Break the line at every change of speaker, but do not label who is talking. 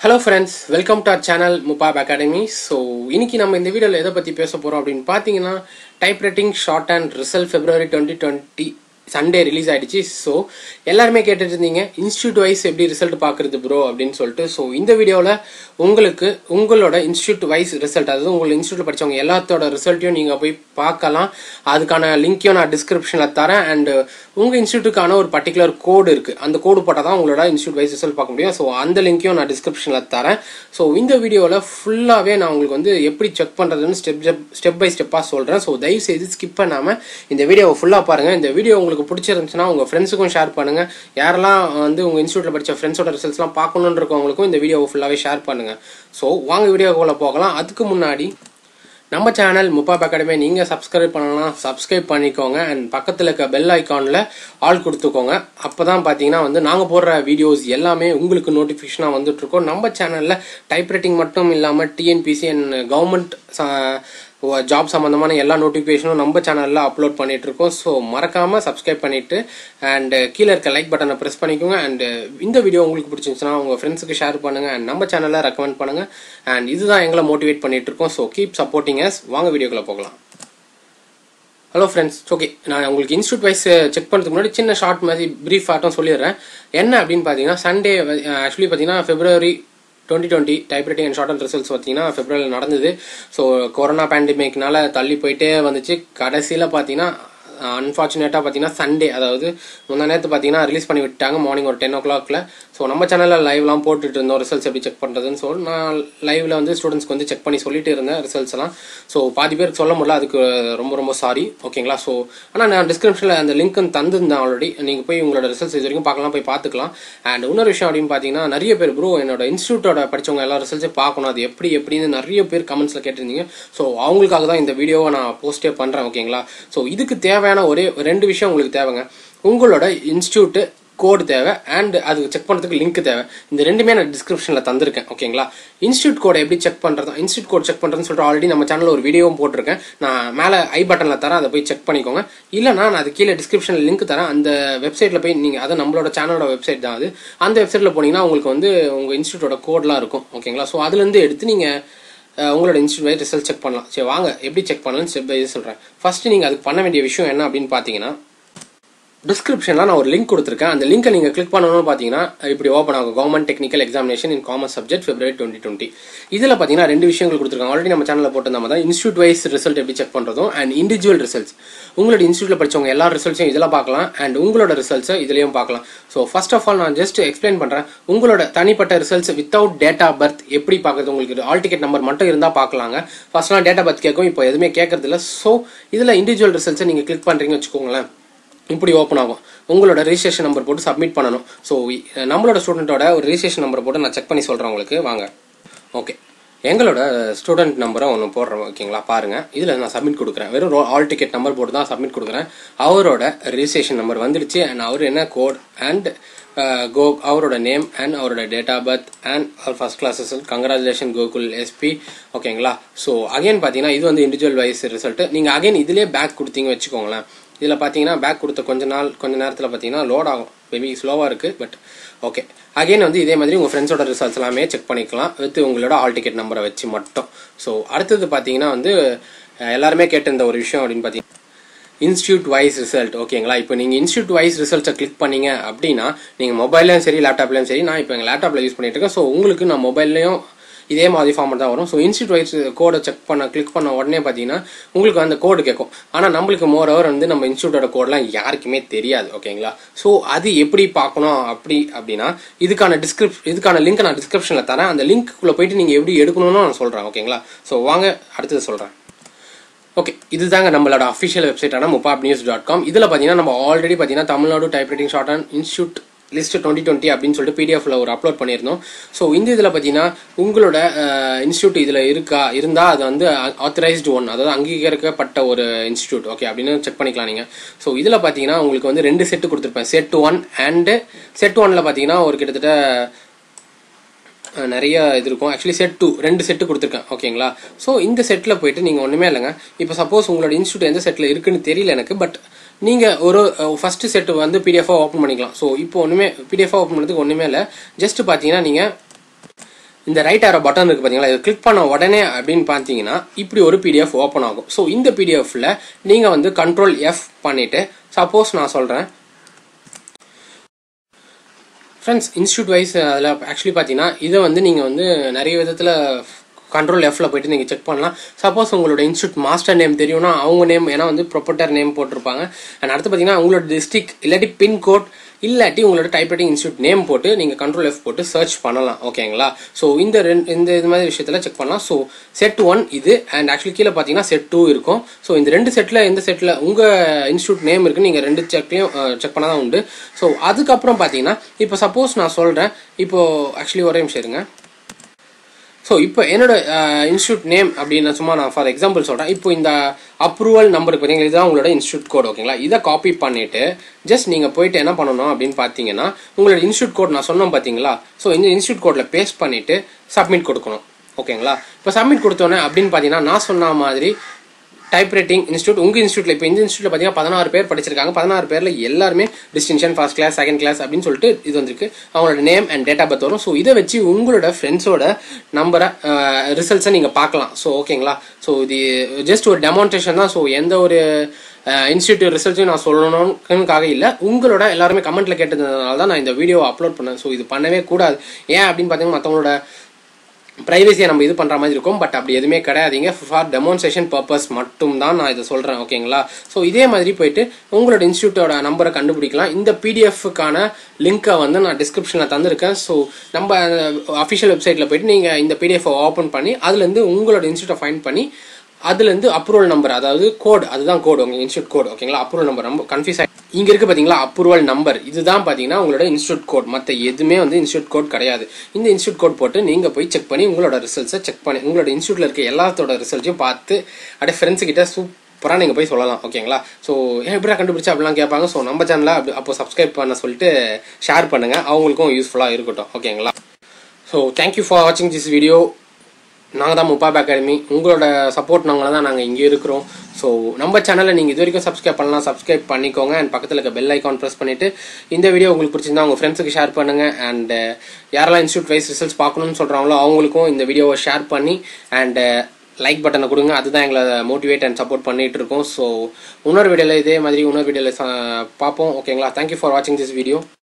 hello friends welcome to our channel முபாப் academy so இன்னைக்கு நம்ம இந்த வீடியோவில் எதை பற்றி பேச போகிறோம் அப்படின்னு பார்த்தீங்கன்னா type writing short and result February twenty twenty Sunday release ஆயிடுச்சு ஸோ எல்லாருமே கேட்டுட்டு இருந்தீங்க இன்ஸ்டியூட் வைஸ் எப்படி ரிசல்ட் பார்க்குறது ப்ரோ அப்படின்னு சொல்லிட்டு ஸோ இந்த வீடியோவில் உங்களுக்கு உங்களோட இன்ஸ்டியூட் வைஸ் ரிசல்ட் அதாவது உங்கள் இன்ஸ்டியூட்டில் படித்தவங்க எல்லாத்தோட ரிசல்ட்டையும் நீங்கள் போய் பார்க்கலாம் அதுக்கான லிங்க்கையும் நான் டிஸ்கிரிப்ஷனில் தரேன் அண்ட் உங்கள் இன்ஸ்டியூட்டுக்கான ஒரு பர்டிகுலர் கோடு இருக்குது அந்த கோடு போட்டால் தான் உங்களோட இன்ஸ்டியூட் வைஸ் ரிசல்ட் பார்க்க முடியும் ஸோ அந்த லிங்க்கையும் நான் டிஸ்கிரிப்ஷனில் தரேன் ஸோ இந்த வீடியோவில் ஃபுல்லாகவே நான் உங்களுக்கு வந்து எப்படி செக் பண்ணுறதுன்னு ஸ்டெப் ஸ்டெப் பை ஸ்டெப்பாக சொல்கிறேன் ஸோ தயவு செய்து ஸ்கிப் பண்ணாமல் இந்த வீடியோவை ஃபுல்லாக பாருங்கள் இந்த வீடியோ உங்களுக்கு பிடிச்சிருந்துச்சுன்னா உங்கள் ஃப்ரெண்ட்ஸுக்கும் ஷேர் பண்ணுங்கள் யாரெல்லாம் வந்து உங்கள் இன்ஸ்டியூட்டில் படித்த ஃப்ரெண்ட்ஸோட ரிசல்ட்ஸ்லாம் பார்க்கணுன்னு இருக்கவங்களுக்கும் இந்த வீடியோவை ஃபுல்லாகவே ஷேர் பண்ணுங்கள் ஸோ வாங்க வீடியோக்குள்ளே போகலாம் அதுக்கு முன்னாடி நம்ம சேனல் முப்பாப் அகாடமி நீங்கள் சப்ஸ்கிரைப் பண்ணலாம் சப்ஸ்கிரைப் பண்ணிக்கோங்க அண்ட் பக்கத்தில் இருக்க பெல் ஐக்கானில் ஆல் கொடுத்துக்கோங்க அப்போ தான் பார்த்தீங்கன்னா வந்து நாங்கள் போடுற வீடியோஸ் எல்லாமே உங்களுக்கு நோட்டிஃபிகேஷனாக வந்துட்டுருக்கோம் நம்ம சேனலில் டைப் ரைட்டிங் மட்டும் இல்லாமல் டிஎன்பிசி அண்ட் கவர்மெண்ட் ஜாப் சம்மந்தமான எல்லா நோட்டிஃபிகேஷனும் நம்ம சேனலில் அப்லோட் பண்ணிட்டு இருக்கோம் ஸோ மறக்காமல் சப்ஸ்கிரைப் பண்ணிவிட்டு அண்ட் கீழே இருக்க லைக் பட்டனை ப்ரெஸ் பண்ணிக்கோங்க அண்ட் இந்த வீடியோ உங்களுக்கு பிடிச்சிருந்துச்சுன்னா உங்கள் ஃப்ரெண்ட்ஸுக்கு ஷேர் பண்ணுங்கள் அண்ட் நம்ம சேனலில் ரெக்கமெண்ட் பண்ணுங்கள் அண்ட் இதுதான் எங்களை மோட்டிவேட் பண்ணிட்டு இருக்கோம் ஸோ கீப் சப்போர்ட்டிங் எஸ் வாங்க வீடியோக்குள்ளே போகலாம் ஹலோ ஃப்ரெண்ட்ஸ் ஓகே நான் உங்களுக்கு இன்ஸ்டியூட் வைஸ் செக் பண்ணுறதுக்கு முன்னாடி சின்ன ஷார்ட் மாதிரி ப்ரீஃப் ஆட்டம் சொல்லிடுறேன் என்ன அப்படின்னு பார்த்தீங்கன்னா சண்டே ஆக்சுவலி பார்த்தீங்கன்னா February twenty twenty type writing and short and results பார்த்தீங்கன்னா ஃபெப்ரவரியில் நடந்தது ஸோ கொரோனா பேண்டமிக்னால தள்ளி போயிட்டே வந்துச்சு கடைசியில் பார்த்தீங்கன்னா அன்ஃபார்ச்சுனேட்டாக பார்த்தீங்கன்னா சண்டே அதாவது முந்தா நேரத்து பார்த்தீங்கன்னா ரிலீஸ் பண்ணி விட்டாங்க மார்னிங் ஒரு டென் ஓ கிளாக்ல ஸோ நம்ம சேனலில் லைவ்லாம் போட்டுட்டு இருந்தோம் ரிசல்ட்ஸ் எப்படி செக் பண்ணுறதுன்னு சொல்லி நான் லைவ்ல வந்து ஸ்டூடெண்ட்ஸ்க்கு வந்து செக் பண்ணி சொல்லிட்டு இருந்தேன் ரிசல்ட்ஸ் எல்லாம் ஸோ பாதி பேருக்கு சொல்ல முடியல அதுக்கு ரொம்ப ரொம்ப சாரி ஓகேங்களா ஸோ ஆனால் நான் டிஸ்கிரிப்ஷனில் அந்த லிங்க் தந்திருந்தேன் ஆல்ரெடி நீங்கள் போய் உங்களோட ரிசல்ட்ஸ் இது வரைக்கும் பார்க்கலாம் போய் பார்த்துக்கலாம் அண்ட் இன்னொரு விஷயம் அப்படின்னு பார்த்தீங்கன்னா நிறைய பேர் ப்ரோ என்னோட இன்ஸ்டியூட்டோட படிச்சவங்க எல்லா ரிசல்ட்ஸே பார்க்கணும் அது எப்படி எப்படின்னு நிறைய பேர் கமெண்ட்ஸில் கேட்டிருந்தீங்க ஸோ அவங்களுக்காக தான் இந்த வீடியோவை நான் போஸ்டே பண்ணுறேன் ஓகேங்களா ஸோ இதுக்கு தேவையான ஒரே ரெண்டு விஷயம் உங்களுக்கு தேவைங்க உங்களோட இன்ஸ்டியூட்டு கோடு தேவை அண்ட் அது செக் பண்ணுறதுக்கு லிங்க் தேவை இந்த ரெண்டுமே நான் டிஸ்கிரிப்ஷனில் தந்திருக்கேன் ஓகேங்களா இன்ஸ்டியூட் கோடை எப்படி செக் பண்ணுறது இன்ஸ்டியூட் கோட் செக் பண்ணுறதுன்னு சொல்லிட்டு ஆல்ரெடி நம்ம சேனலில் ஒரு வீடியோவும் போட்டிருக்கேன் நான் மேலே ஐ பட்டனில் தரேன் அதை போய் செக் பண்ணிக்கோங்க இல்லைனா நான் அது கீழே டிஸ்கிரிப்ஷனில் லிங்க் தரேன் அந்த வெப்சைட்டில் போய் நீங்கள் அது நம்மளோட சேனலோட வெப்சைட் தான் அது அந்த வெப்சைட்டில் போனீங்கன்னா உங்களுக்கு வந்து உங்கள் இன்ஸ்டியூட்டோட கோட்லாம் இருக்கும் ஓகேங்களா ஸோ அதுலேருந்து எடுத்து நீங்கள் உங்களோட இன்ஸ்டியூட் வைஸ் ரிசல்ட் செக் பண்ணலாம் சரி வாங்க எப்படி செக் பண்ணலாம்னு ஸ்டெப் பை சொல்கிறேன் ஃபர்ஸ்ட் நீங்கள் அதுக்கு பண்ண வேண்டிய விஷயம் என்ன அப்படின்னு பார்த்தீங்கன்னா டிஸ்கிரிப்ஷனில் நான் ஒரு லிங்க் கொடுத்துருக்கேன் அந்த லிங்கை நீங்கள் கிளிக் பண்ணணும்னு பார்த்தீங்கன்னா இப்படி ஓப்பன் ஆகும் government technical examination in commerce subject February twenty twenty இதில் பார்த்தீங்கன்னா ரெண்டு விஷயங்கள் கொடுத்துருக்காங்க ஆல்ரெடி நம்ம சேனலில் போட்டிருந்த தான் இன்ஸ்டியூட் வைஸ் ரிசல்ட் எப்படி செக் பண்ணுறதும் அண்ட் இண்டிவிஜுவல் ரிசல்ட்ஸ் உங்களோட இன்ஸ்டியூட்டில் படிச்சவங்க எல்லா ரிசல்ட்ஸையும் இதில் பார்க்கலாம் அண்ட் உங்களோட ரிசல்ட்ஸை இதுலையும் பார்க்கலாம் ஸோ ஃபர்ஸ்ட் ஆஃப் ஆல் நான் ஜஸ்ட் எக்ஸ்பிளைன் பண்ணுறேன் உங்களோட தனிப்பட்ட results without date of birth எப்படி பார்க்குறது உங்களுக்கு ஆல் டிக்கெட் நம்பர் மட்டும் இருந்தால் பார்க்கலாங்க ஃபர்ஸ்ட்லாம் டேட் ஆஃப் பர்த் கேட்கும் இப்போ எதுவுமே கேட்கறது இல்லை ஸோ இதில் இண்டிவிஜுவல் ரிசல்ட்ஸை நீங்கள் கிளிக் பண்ணுறீங்கன்னு வச்சுக்கோங்களேன் இப்படி ஓப்பன் ஆகும் உங்களோட ரிஜிஸ்ட்ரேஷன் நம்பர் போட்டு சப்மிட் பண்ணணும் ஸோ நம்மளோட ஸ்டூடெண்ட்டோட ஒரு ரிஜிஸ்ட்ரேஷன் நம்பர் போட்டு நான் செக் பண்ணி சொல்கிறேன் உங்களுக்கு வாங்க ஓகே எங்களோட ஸ்டூடெண்ட் நம்பரை ஒன்று போடுறோம் ஓகேங்களா பாருங்கள் இதில் நான் சப்மிட் கொடுக்குறேன் வெறும் ஆல் டிக்கெட் நம்பர் போட்டு தான் சப்மிட் கொடுக்குறேன் அவரோட ரிஜிஸ்ட்ரேஷன் நம்பர் வந்துடுச்சு அண்ட் அவர் என்ன கோட் அண்ட் கோ அவரோட நேம் அண்ட் அவரோட டேட் ஆஃப் பர்த் அண்ட் அவர் first class result congratulation Gokul SP ஓகேங்களா ஸோ அகைன் பார்த்தீங்கன்னா இது வந்து இண்டிவிஜுவல் வைஸ் ரிசல்ட் நீங்கள் அகைன் இதிலே பேக் கொடுத்தீங்க வச்சுக்கோங்களேன் இதில் பார்த்தீங்கன்னா பேக் கொடுத்த கொஞ்ச நாள் கொஞ்ச நேரத்தில் பார்த்தீங்கன்னா லோட் ஆகும் மேபி ஸ்லோவாக இருக்குது பட் ஓகே அகைன் வந்து இதே மாதிரி உங்கள் ஃப்ரெண்ட்ஸோட ரிசல்ட்ஸ் எல்லாமே செக் பண்ணிக்கலாம் வித் உங்களோட ஆல் டிக்கெட் நம்பரை வச்சு மட்டும் ஸோ அடுத்தது பார்த்தீங்கன்னா வந்து எல்லாருமே கேட்டிருந்த ஒரு விஷயம் அப்படின்னு பார்த்தீங்கன்னா இன்ஸ்டியூட் வைஸ் ரிசல்ட் ஓகேங்களா இப்போ நீங்கள் இன்ஸ்டியூட் வைஸ் ரிசல்ட்ஸை கிளிக் பண்ணீங்க அப்படின்னா நீங்கள் மொபைல்லையும் சரி லேப்டாப்லையும் சரி நான் இப்போ எங்கள் லேப்டாப்பில் யூஸ் பண்ணிட்டு இருக்கேன் ஸோ உங்களுக்கு நான் மொபைல்லையும் இதே மாதிரி ஃபார்மெட் தான் வரும் ஸோ இன்ஸ்டியூட் வைஸ் கோடை செக் பண்ண கிளிக் பண்ண உடனே பார்த்தீங்கன்னா உங்களுக்கு அந்த கோடு கேட்கும் ஆனால் நம்மளுக்கு மோர் ஓவர் வந்து நம்ம இன்ஸ்டியூட்டோட கோடெலாம் யாருக்குமே தெரியாது ஓகேங்களா ஸோ அது எப்படி பார்க்கணும் அப்படி அப்படின்னா இதுக்கான டிஸ்கிரிப் இதுக்கான லிங்க் நான் டிஸ்கிரிப்ஷனில் தரேன் அந்த லிங்க்குள்ளே போயிட்டு நீங்கள் எப்படி எடுக்கணும்னு நான் சொல்கிறேன் ஓகேங்களா ஸோ வாங்க அடுத்தது சொல்கிறேன் ஓகே இதுதாங்க நம்மளோட அஃபிஷியல் வெப்சைட்டான முப்பாப் நியூஸ் டாட் காம் இதில் பார்த்தீங்கன்னா நம்ம ஆல்ரெடி பார்த்தீங்கன்னா Tamil Nadu type writing short and institute list twenty twenty அப்படின்னு சொல்லிட்டு பிடிஎஃப்ல ஒரு அப்லோட் பண்ணியிருந்தோம் ஸோ இந்த இதில் பார்த்தீங்கன்னா உங்களோட இன்ஸ்டியூட் இதில் இருக்கா இருந்தால் அது வந்து ஆத்தரைஸ்டு ஒன் அதாவது அங்கீகரிக்கப்பட்ட ஒரு இன்ஸ்டியூட் ஓகே அப்படின்னு செக் பண்ணிக்கலாம் நீங்கள் ஸோ இதில் பார்த்தீங்கன்னா உங்களுக்கு வந்து ரெண்டு செட்டு கொடுத்துருப்பேன் செட் ஒன் அண்டு செட் ஒனில் பார்த்தீங்கன்னா ஒரு கிட்டத்தட்ட நிறைய இது இருக்கும் ஆக்சுவலி செட் டூ ரெண்டு செட்டு கொடுத்துருக்கேன் ஓகேங்களா ஸோ இந்த செட்டில் போயிட்டு நீங்கள் ஒன்றுமே இல்லைங்க இப்போ சப்போஸ் உங்களோட இன்ஸ்டியூட் எந்த செட்டில் இருக்குன்னு தெரியல எனக்கு பட் நீங்கள் ஒரு ஃபர்ஸ்ட் செட்டு வந்து பிடிஎஃபாக ஓப்பன் பண்ணிக்கலாம் ஸோ இப்போ ஒன்றுமே பிடிஎஃபாக ஓப்பன் பண்ணுறதுக்கு ஒன்றுமே இல்லை ஜஸ்ட் பார்த்தீங்கன்னா நீங்கள் இந்த ரைட் ஆரோ பட்டன் இருக்கு பாத்தீங்களா இதை கிளிக் பண்ண உடனே அப்படின்னு பார்த்தீங்கன்னா இப்படி ஒரு பிடிஎஃப் ஓப்பன் ஆகும் ஸோ இந்த பிடிஎஃப்ல நீங்க வந்து கண்ட்ரோல் எஃப் பண்ணிட்டு சப்போஸ் நான் சொல்றேன் ஃப்ரெண்ட்ஸ் இன்ஸ்டியூட் வைஸ் அதில் ஆக்சுவலி பார்த்தீங்கன்னா இதை வந்து நீங்கள் வந்து நிறைய விதத்தில் கண்ட்ரோல் எஃப்ல போயிட்டு நீங்கள் செக் பண்ணலாம் சப்போஸ் உங்களோட இன்ஸ்டியூட் மாஸ்டர் நேம் தெரியும்னா அவங்க நேம் ஏன்னா வந்து ப்ரொப்பர்ட்டர் நேம் போட்டிருப்பாங்க அண்ட் அடுத்து பார்த்தீங்கன்னா உங்களோட டிஸ்ட்ரிக்ட் இல்லாட்டி பின்கோட் இல்லாட்டி உங்களோட டைப்ரைட்டிங் இன்ஸ்டியூட் நேம் போட்டு நீங்கள் கண்ட்ரோல் எஃப் போட்டு சர்ச் பண்ணலாம் ஓகேங்களா ஸோ இந்த ரெண்டு இந்த இது மாதிரி விஷயத்தில் செக் பண்ணலாம் ஸோ செட் ஒன் இது அண்ட் ஆக்சுவலி கீழே பார்த்தீங்கன்னா செட் டூ இருக்கும் ஸோ இந்த ரெண்டு செட்டில் எந்த செட்டில் உங்கள் இன்ஸ்டியூட் நேம் இருக்குது நீங்கள் ரெண்டு செக்லையும் செக் பண்ண தான் உண்டு ஸோ அதுக்கப்புறம் பார்த்தீங்கன்னா இப்போ சப்போஸ் நான் சொல்கிறேன் இப்போ ஆக்சுவலி ஒரே நிமிஷம் இருங்க ஸோ இப்போ என்னோட இன்ஸ்டியூட் நேம் அப்படின்னு சும்மா நான் ஃபார் எக்ஸாம்பிள் சொல்கிறேன் இப்போ இந்த அப்ரூவல் நம்பருக்கு பார்த்தீங்கன்னா இதுதான் உங்களோட இன்ஸ்டியூட் கோட் ஓகேங்களா இதை காப்பி பண்ணிட்டு ஜஸ்ட் நீங்கள் போயிட்டு என்ன பண்ணணும் அப்படின்னு பார்த்தீங்கன்னா உங்களோட இன்ஸ்டியூட் கோட் நான் சொன்னோம் பார்த்தீங்களா ஸோ இந்த இன்ஸ்டியூட் கோடில் பேஸ்ட் பண்ணிட்டு சப்மிட் கொடுக்கணும் ஓகேங்களா இப்போ சப்மிட் கொடுத்தோன்னே அப்படின்னு பார்த்தீங்கன்னா நான் சொன்ன மாதிரி டைப் ரைட்டிங் இன்ஸ்டியூட் உங்கள் இன்ஸ்டியூட்ல இப்போ இந்த இன்ஸ்டியூட்ல பார்த்தீங்கன்னா பதினாறு பேர் படிச்சிருக்காங்க பதினாறு பேரில் எல்லாருமே distinction first class second class அப்படின்னு சொல்லிட்டு இது வந்திருக்கு அவங்களோட name and date of birth வரும் ஸோ இதை வச்சு உங்களோட ஃப்ரெண்ட்ஸோட நம்பரை ரிசல்ட்ஸை நீங்கள் பார்க்கலாம் ஸோ ஓகேங்களா ஸோ இது ஜஸ்ட் ஒரு டெமான்ஸ்ட்ரேஷன் தான் ஸோ எந்த ஒரு இன்ஸ்டியூட் ரிசல்ட்ஸையும் நான் சொல்லணும்னுக்காக இல்லை உங்களோட எல்லாருமே கமெண்ட்ல கேட்டதுனால தான் நான் இந்த வீடியோவை அப்லோட் பண்ணேன் ஸோ இது பண்ணவே கூடாது ஏன் அப்படின்னு பார்த்தீங்கன்னா மற்றவங்களோட ப்ரைவசியை நம்ம இது பண்ணுற மாதிரி இருக்கும் பட் அப்படி எதுவுமே கிடையாதுங்க ஃபார் டெமான்ஸ்ட்ரேஷன் பர்பஸ் மட்டும் தான் நான் இதை சொல்கிறேன் ஓகேங்களா ஸோ இதே மாதிரி போயிட்டு உங்களோட இன்ஸ்டியூட்டோட நம்பரை கண்டுபிடிக்கலாம் இந்த பிடிஎஃப்க்கான லிங்க்கை வந்து நான் டிஸ்கிரிப்ஷனில் தந்திருக்கேன் ஸோ நம்ம அஃபிஷியல் வெப்சைட்டில் போயிட்டு நீங்கள் இந்த பிடிஎஃப் ஓப்பன் பண்ணி அதுலேருந்து உங்களோட இன்ஸ்டியூட்டை ஃபைண்ட் பண்ணி அதுலேருந்து அப்ரூவல் நம்பர் அதாவது கோட் அதுதான் கோட் உங்கள் இன்ஸ்டியூட் கோட் ஓகேங்களா அப்ரூவல் நம்பர் ரொம்ப கன்ஃபியூஸ் ஆகி இங்கே இருக்கு பார்த்தீங்களா அப்ரூவல் நம்பர் இதுதான் பார்த்தீங்கன்னா உங்களோட இன்ஸ்டியூட் கோட் மற்ற எதுவுமே வந்து இன்ஸ்டியூட் கோட் கிடையாது இந்த இன்ஸ்டியூட் கோட் போட்டு நீங்கள் போய் செக் பண்ணி உங்களோட ரிசல்ட்ஸை செக் பண்ணி உங்களோட இன்ஸ்டியூட்டில் இருக்க எல்லாத்தோட ரிசல்ட்டையும் பார்த்து அப்படியே ஃப்ரெண்ட்ஸ் கிட்ட சூப்பராக நீங்கள் போய் சொல்லலாம் ஓகேங்களா ஸோ ஏன் எப்படியா கண்டுபிடிச்சா அப்படிலாம் கேட்பாங்க ஸோ நம்ம சேனலில் அப்படி அப்போ சப்ஸ்கிரைப் பண்ண சொல்லிட்டு ஷேர் பண்ணுங்கள் அவங்களுக்கும் யூஸ்ஃபுல்லாக இருக்கட்டும் ஓகேங்களா ஸோ தேங்க்யூ ஃபார் வாட்சிங் திஸ் வீடியோ நாங்கள் தான் முப்பாப் அகாடமி உங்களோட சப்போர்ட் நாங்கள தான் நாங்கள் இங்கே இருக்கிறோம் ஸோ நம்ம சேனலை நீங்கள் இது வரைக்கும் சப்ஸ்கிரைப் பண்ணலாம் சப்ஸ்கிரைப் பண்ணிக்கோங்க அண்ட் பக்கத்தில் இருக்க பெல் ஐக்கான் ப்ரெஸ் பண்ணிவிட்டு இந்த வீடியோ உங்களுக்கு பிடிச்சிருந்தா உங்கள் ஃப்ரெண்ட்ஸுக்கு ஷேர் பண்ணுங்கள் அண்ட் யாரெல்லாம் இன்ஸ்டியூட் வைஸ் ரிசல்ட்ஸ் பார்க்கணும்னு சொல்கிறாங்களோ அவங்களுக்கும் இந்த வீடியோவை ஷேர் பண்ணி அண்ட் லைக் பட்டனை கொடுங்க அதுதான் எங்களை மோட்டிவேட் அண்ட் சப்போர்ட் பண்ணிட்டு இருக்கோம் ஸோ இன்னொரு வீடியோவில் இதே மாதிரி இன்னொரு வீடியோவில் பார்ப்போம் ஓகேங்களா தேங்க்யூ ஃபார் வாட்சிங் திஸ் வீடியோ